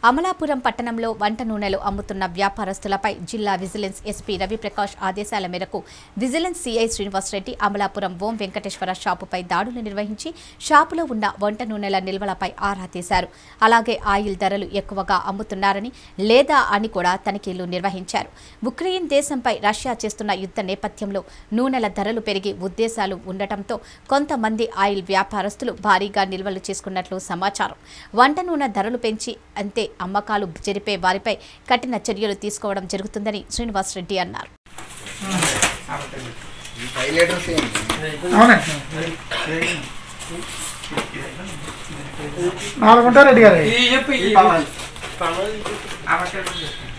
అమలాపురం పట్టణంలో వంట నూనెలు అమ్ముతున్న వ్యాపారస్తులపై జిల్లా విజిలెన్స్ ఎస్పీ రవిప్రకాష్ ఆదేశాల మేరకు విజిలెన్స్ సిఐ శ్రీనివాసరెడ్డి అమలాపురం ఓం వెంకటేశ్వర షాపుపై దాడులు నిర్వహించి షాపులో ఉన్న వంట నూనెల నిల్వలపై ఆరా తీశారు అలాగే ఆయిల్ ధరలు ఎక్కువగా అమ్ముతున్నారని లేదా అని కూడా తనిఖీలు నిర్వహించారు ఉక్రెయిన్ దేశంపై రష్యా చేస్తున్న యుద్ధ నేపథ్యంలో నూనెల ధరలు పెరిగే ఉద్దేశాలు ఉండటంతో కొంతమంది ఆయిల్ వ్యాపారస్తులు భారీగా నిల్వలు చేసుకున్నట్లు సమాచారం వంట నూనె ధరలు పెంచి అంతే అమ్మకాలు జరిపే వారిపై కఠిన చర్యలు తీసుకోవడం జరుగుతుందని శ్రీనివాసరెడ్డి అన్నారు ఈ ఫైవ్ లీటర్స్ ఏంటి అవునండి నాలుగు ఉంటారు రెడ్డి గారు ఇది చెప్పి ఈ పవన్. అవసరం